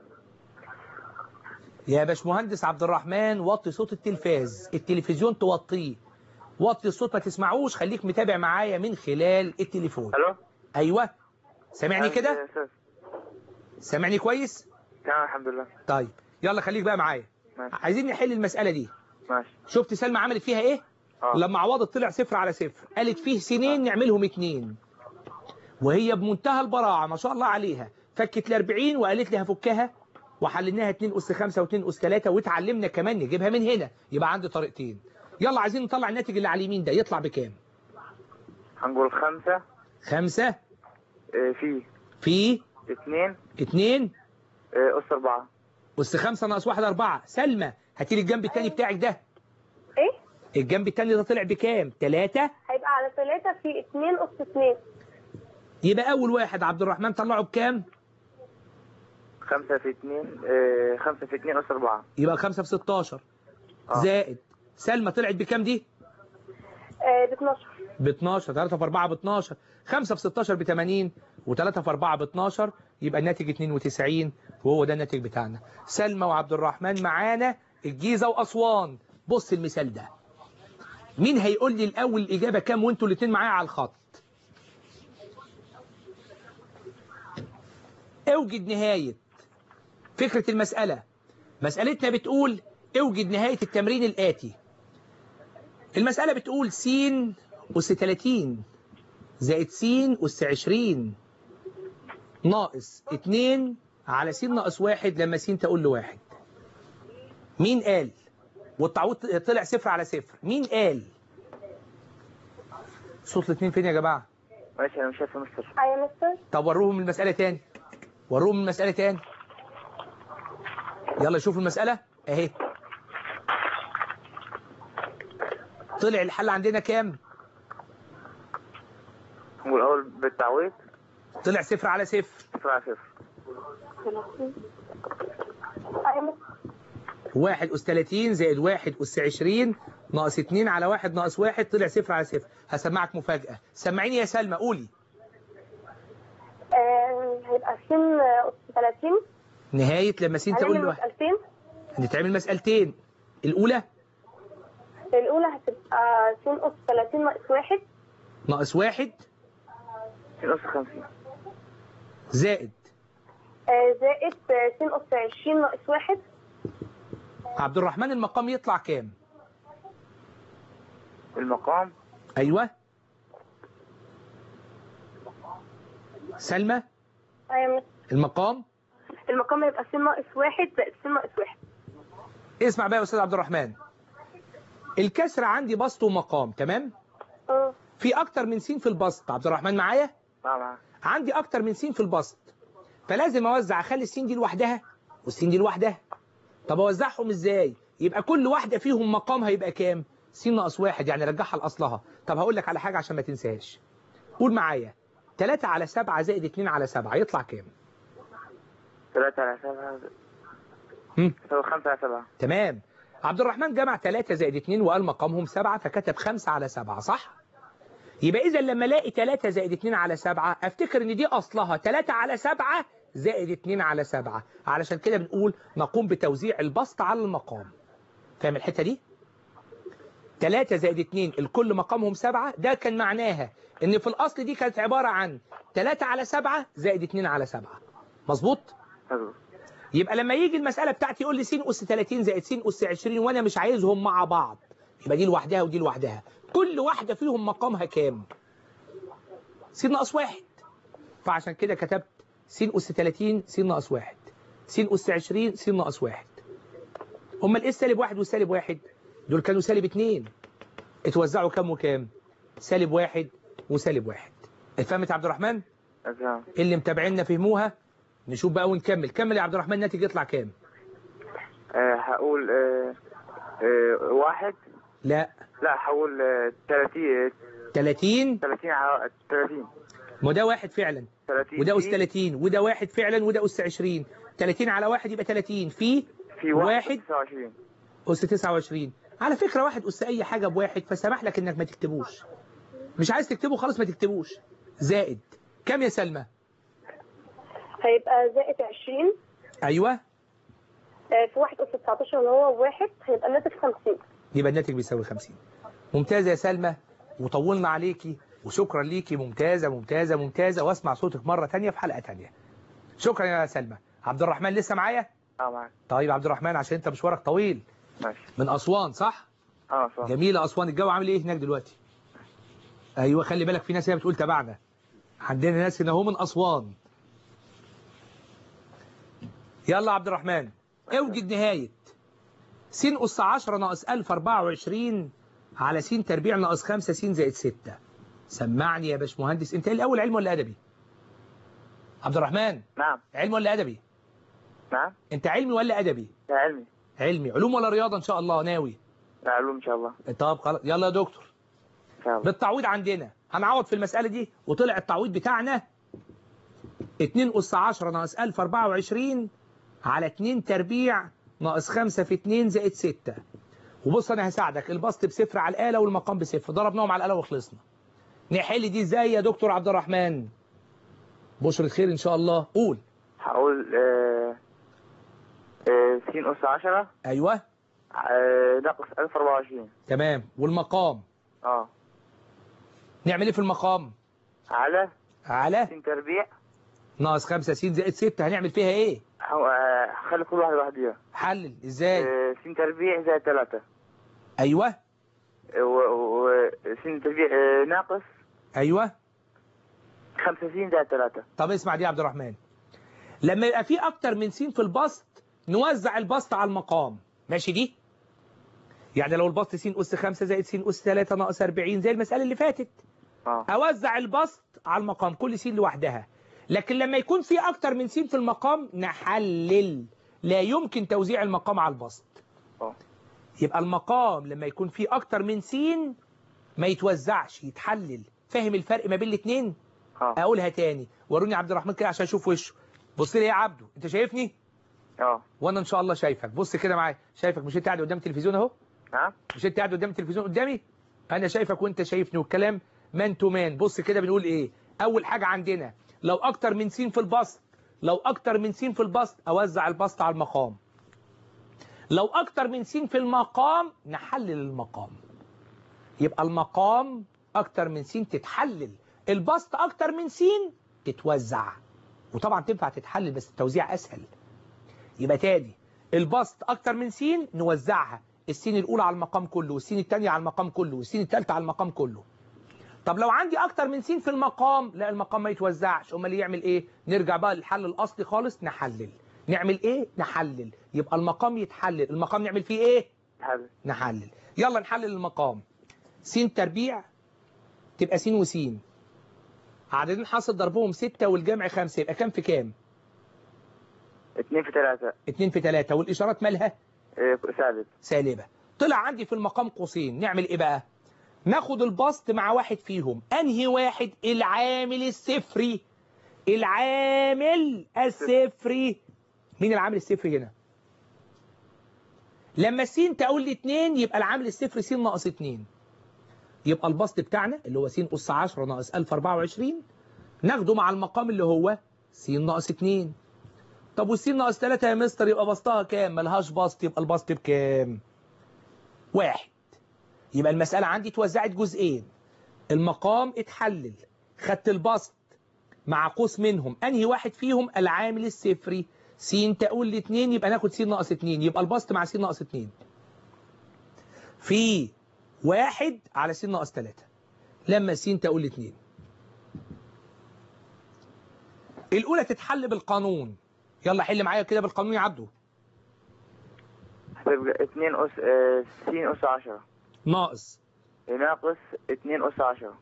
يا باشمهندس عبد الرحمن وطي صوت التلفاز التلفزيون توطيه وطي الصوت ما تسمعوش خليك متابع معايا من خلال التليفون الو ايوه سامعني كده يا أستاذ. سامعني كويس تمام الحمد لله طيب يلا خليك بقى معايا ماشي عايزين نحل المسألة دي ماشي شفت سلمى عملت فيها ايه اه لما عوضت طلع صفر على صفر قالت فيه سنين نعملهم اتنين وهي بمنتهى البراعة ما شاء الله عليها فكت ل 40 وقالت لي هفكها وحللناها 2 اس 5 و2 اس 3 واتعلمنا كمان نجيبها من هنا يبقى عندي طريقتين يلا عايزين نطلع الناتج اللي على اليمين ده يطلع بكام هنقول خمسة خمسة آه، في في اثنين 2 آه، أس أربعة اس 5 ناقص 1 4 سلمى هاتي لي الجنب الثاني بتاعك ده ايه الجنب الثاني ده طلع بكام 3 هيبقى على 3 في 2 اس 2 يبقى اول واحد عبد الرحمن طلعه بكام خمسة في اثنين آه، خمسة في اثنين أس أربعة يبقى 5 في 16 آه. زائد سلمى طلعت بكام دي ب 12 ب 12 3 في 4 ب 12 5 في 16 ب 80 و3 في 4 ب 12 يبقى الناتج 92 وهو ده الناتج بتاعنا سلمى وعبد الرحمن معانا الجيزة وأسوان بص المثال ده مين هيقول لي الأول الإجابة كام وانتوا الاثنين معايا على الخط اوجد نهاية فكرة المسألة مسألتنا بتقول اوجد نهاية التمرين الآتي المسألة بتقول س أس 30 زائد س أس 20 ناقص 2 على س ناقص 1 لما س تقول له 1 مين قال والتعويض طلع صفر على صفر مين قال صوت الاثنين فين يا جماعة ماشي أنا مش شايف يا مستر ايوه يا مستر طب وروهم المسألة تاني وروهم المسألة تاني يلا شوفوا المسألة اهي طلع الحل عندنا كام نقول أول بالتعويض طلع صفر على صفر صفر على صفر ايوه يا مستر واحد أس 30 زائد واحد أس 20 ناقص 2 على واحد ناقص واحد طلع صفر على صفر هسمعك مفاجأة سمعيني يا سلمى قولي آه، هيبقى س اس 30 نهاية لما س تقول هنعمل له مسألتين هنتعمل مسألتين الأولى الأولى هتبقى س أس 30 ناقص واحد ناقص واحد اثنين أس خمسين زائد آه، زائد س أس 20 ناقص واحد عبد الرحمن المقام يطلع كام المقام أيوة سلمى أيوة يا مستر. المقام المقام هيبقى س ناقص واحد زائد س ناقص واحد اسمع بقى يا أستاذ عبد الرحمن الكسر عندي بسط ومقام تمام اه في أكتر من س في البسط عبد الرحمن معايا نعم معاك. عندي أكتر من س في البسط فلازم أوزع أخلي السين دي لوحدها والسين دي لوحدها طب أوزعهم إزاي يبقى كل واحدة فيهم مقام هيبقى كام س ناقص واحد يعني رجعها لأصلها طب هقول لك على حاجة عشان ما تنساهاش قول معايا 3 على 7 زائد 2 على 7 يطلع كام ثلاثة على سبعة هم. يساوي خمسة على سبعة تمام عبد الرحمن جمع 3 زائد 2 وقال مقامهم 7 فكتب 5 على 7 صح يبقى إذا لما الاقي 3 زائد 2 على 7 افتكر ان دي اصلها 3 على 7 زائد 2 على 7 علشان كده بنقول نقوم بتوزيع البسط على المقام فاهم الحتة دي 3 زائد 2 الكل مقامهم 7 ده كان معناها ان في الاصل دي كانت عبارة عن 3 على 7 زائد 2 على 7 مظبوط مظبوط يبقى لما يجي المسألة بتاعتي يقول لي س أس 30 زائد س أس 20 وأنا مش عايزهم مع بعض يبقى دي لوحدها ودي لوحدها كل واحدة فيهم مقامها كام؟ س ناقص واحد فعشان كده كتبت س أس 30 س ناقص واحد س أس 20 س ناقص واحد هما الإيه سالب واحد والسالب واحد دول كانوا سالب اتنين اتوزعوا كام وكام؟ سالب واحد وسالب واحد اتفهمت يا عبد الرحمن؟ أفهم اللي متابعينا فهموها نشوف بقى ونكمل كمل يا عبد الرحمن الناتج يطلع كام آه هقول آه آه واحد لا لا هقول آه، ثلاثين 30 ثلاثين على ثلاثين ما ده واحد فعلا ثلاثين وده أس في- 30 وده واحد فعلا وده أس 20 30 على واحد يبقى 30 في في واحد. واحد تسعة وعشرين أس 29 على فكرة واحد أس أي حاجة بواحد فسمح لك إنك ما تكتبوش مش عايز تكتبه خلاص ما تكتبوش زائد كم يا سلمى هيبقى زائد 20 أيوه آه، في واحد أس 19 اللي هو واحد هيبقى الناتج 50 يبقى الناتج بيساوي 50 ممتازة يا سلمى وطولنا عليكي وشكرا ليكي ممتازة ممتازة ممتازة واسمع صوتك مرة تانية في حلقة تانية شكرا يا سلمى عبد الرحمن لسه معايا اه معاك طيب عبد الرحمن عشان انت مشوارك طويل ماشي من أسوان صح؟ اه صح جميلة أسوان الجو عامل إيه هناك دلوقتي؟ أيوة خلي بالك في ناس هنا بتقول تبعنا عندنا ناس هنا هو من أسوان يلا عبد الرحمن اوجد نهاية س أس 10 ناقص 1024 على س تربيع ناقص 5 س زائد 6 سمعني يا باشمهندس أنت إيه الأول علم ولا أدبي؟ عبد الرحمن نعم علم ولا أدبي؟ نعم أنت علمي ولا أدبي؟ لا علمي علمي علوم ولا رياضة إن شاء الله ناوي لا علوم ان شاء الله طب خلاص يلا يا دكتور ان شاء الله بالتعويض عندنا هنعوض في المسألة دي وطلع التعويض بتاعنا 2 أس 10 ناقص 1024 على 2 تربيع ناقص 5 في 2 زائد 6 وبص أنا هساعدك البسط بصفر على الآلة والمقام بصفر ضربناهم على الآلة وخلصنا نحل دي ازاي يا دكتور عبد الرحمن بشرة خير إن شاء الله قول هقول آه آه س أس 10 أيوه آه ناقص 1024 تمام والمقام اه نعمل إيه في المقام على على س تربيع ناقص 5 س زائد 6 هنعمل فيها إيه هو- آه، هخلي كل واحد لوحدها حلل إزاي آه س تربيع زائد 3 أيوه و س تربيع آه ناقص أيوه 5 س زائد 3 طب اسمع دي يا عبد الرحمن لما يبقى في اكتر من س في البسط نوزع البسط على المقام ماشي دي يعني لو البسط س اس 5 زائد س اس 3 ناقص 40 زي المساله اللي فاتت اه اوزع البسط على المقام كل س لوحدها لكن لما يكون في اكتر من س في المقام نحلل لا يمكن توزيع المقام على البسط اه يبقى المقام لما يكون فيه اكتر من س ما يتوزعش يتحلل فاهم الفرق ما بين الاثنين اه اقولها تاني وروني عبد الرحمن كده عشان اشوف وشه بص لي يا عبده انت شايفني اه وانا ان شاء الله شايفك بص كده معايا شايفك مش انت قاعد قدام التلفزيون اهو نعم مش انت قاعد قدام التلفزيون قدامي انا شايفك وانت شايفني والكلام مان تو مان بص كده بنقول ايه اول حاجه عندنا لو اكتر من س في البسط لو اكتر من س في البسط اوزع البسط على المقام لو اكتر من س في المقام نحلل المقام يبقى المقام اكتر من س تتحلل البسط اكتر من س تتوزع وطبعا تنفع تتحلل بس التوزيع اسهل يبقى تاني البسط اكتر من س نوزعها السين الاولى على المقام كله والسين الثانيه على المقام كله والسين الثالثه على المقام كله طب لو عندي اكتر من س في المقام لا المقام ما يتوزعش امال يعمل ايه نرجع بقى للحل الاصلي خالص نحلل نعمل ايه نحلل يبقى المقام يتحلل المقام نعمل فيه ايه هذا نحلل يلا نحلل المقام س تربيع تبقى س وس عددين حاصل ضربهم 6 والجمع 5 يبقى كام في كام 2 في 3 2 في 3 والاشارات مالها آه سالب سالبة طلع عندي في المقام قوسين نعمل ايه بقى ناخد البسط مع واحد فيهم انهي واحد العامل الصفري العامل الصفري مين العامل الصفري هنا لما س تقول لي 2 يبقى العامل الصفري س ناقص 2 يبقى البسط بتاعنا اللي هو س أس 10 ناقص 1024 ناخده مع المقام اللي هو س ناقص 2 طب والس ناقص 3 يا مستر يبقى بسطها كام ملهاش بسط يبقى البسط بكام واحد يبقى المسألة عندي اتوزعت جزئين المقام اتحلل خدت البسط مع قوس منهم انهي واحد فيهم العامل الصفري س تقول لي 2 يبقى ناخد س ناقص 2 يبقى البسط مع س ناقص 2 في واحد على س ناقص 3 لما س تقول لي 2 الأولى تتحل بالقانون يلا حل معايا كده بالقانون يا عبده هتبقى 2 أس آه س أس 10 ناقص ناقص 2 أس 10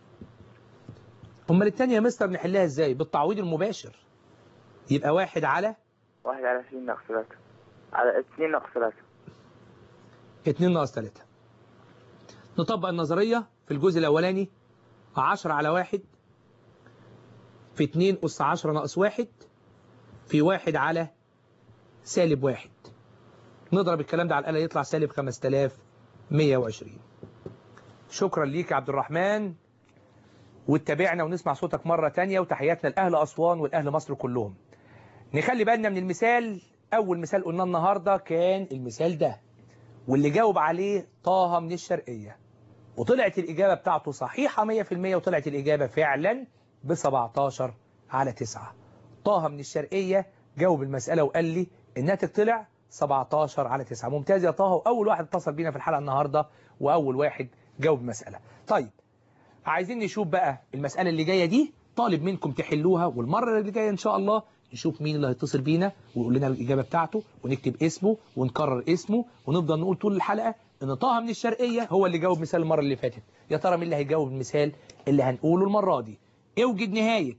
امال الثانيه يا مستر نحلها ازاي بالتعويض المباشر يبقى واحد على واحد على س ناقص 3 على 2 ناقص 3 اتنين ناقص تلاتة نطبق النظرية في الجزء الأولاني عشرة على واحد في اتنين أس عشرة ناقص واحد في واحد على سالب واحد نضرب الكلام ده على الآلة يطلع سالب خمس تلاف مية وعشرين شكرا ليك يا عبد الرحمن واتبعنا ونسمع صوتك مرة تانية وتحياتنا لأهل أسوان والأهل مصر كلهم نخلي بالنا من المثال أول مثال قلنا النهاردة كان المثال ده واللي جاوب عليه طه من الشرقية وطلعت الإجابة بتاعته صحيحة 100% وطلعت الإجابة فعلا ب 17 على 9 طه من الشرقية جاوب المسألة وقال لي الناتج طلع 17 على 9 ممتاز يا طه اول واحد اتصل بينا في الحلقه النهارده واول واحد جاوب مساله طيب عايزين نشوف بقى المساله اللي جايه دي طالب منكم تحلوها والمره اللي جايه ان شاء الله نشوف مين اللي هيتصل بينا ويقول لنا الاجابه بتاعته ونكتب اسمه ونكرر اسمه ونفضل نقول طول الحلقه ان طه من الشرقيه هو اللي جاوب مثال المره اللي فاتت يا ترى مين اللي هيجاوب المثال اللي هنقوله المره دي اوجد نهايه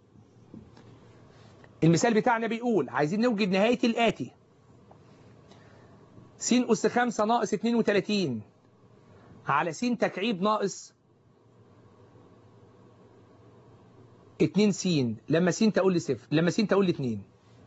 المثال بتاعنا بيقول عايزين نوجد نهايه الاتي س أس 5 ناقص 32 على س تكعيب ناقص 2 س لما س تقول لي صفر لما س تقول لي 2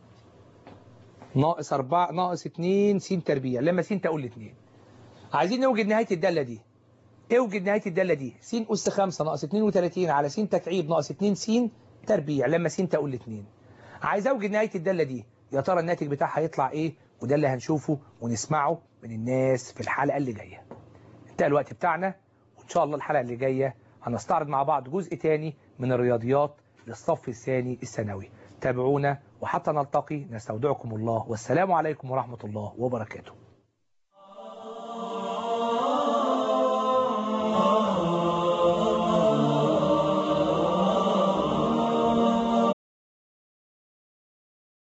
ناقص 4 ناقص 2 س تربيع لما س تقول لي 2 عايزين نوجد نهاية الدالة دي اوجد نهاية الدالة دي س أس 5 ناقص 32 على س تكعيب ناقص 2 س تربيع لما س تقول لي 2 عايز اوجد نهاية الدالة دي يا ترى الناتج بتاعها هيطلع ايه وده اللي هنشوفه ونسمعه من الناس في الحلقة اللي جاية انتهى الوقت بتاعنا وان شاء الله الحلقة اللي جاية هنستعرض مع بعض جزء تاني من الرياضيات للصف الثاني الثانوي تابعونا وحتى نلتقي نستودعكم الله والسلام عليكم ورحمة الله وبركاته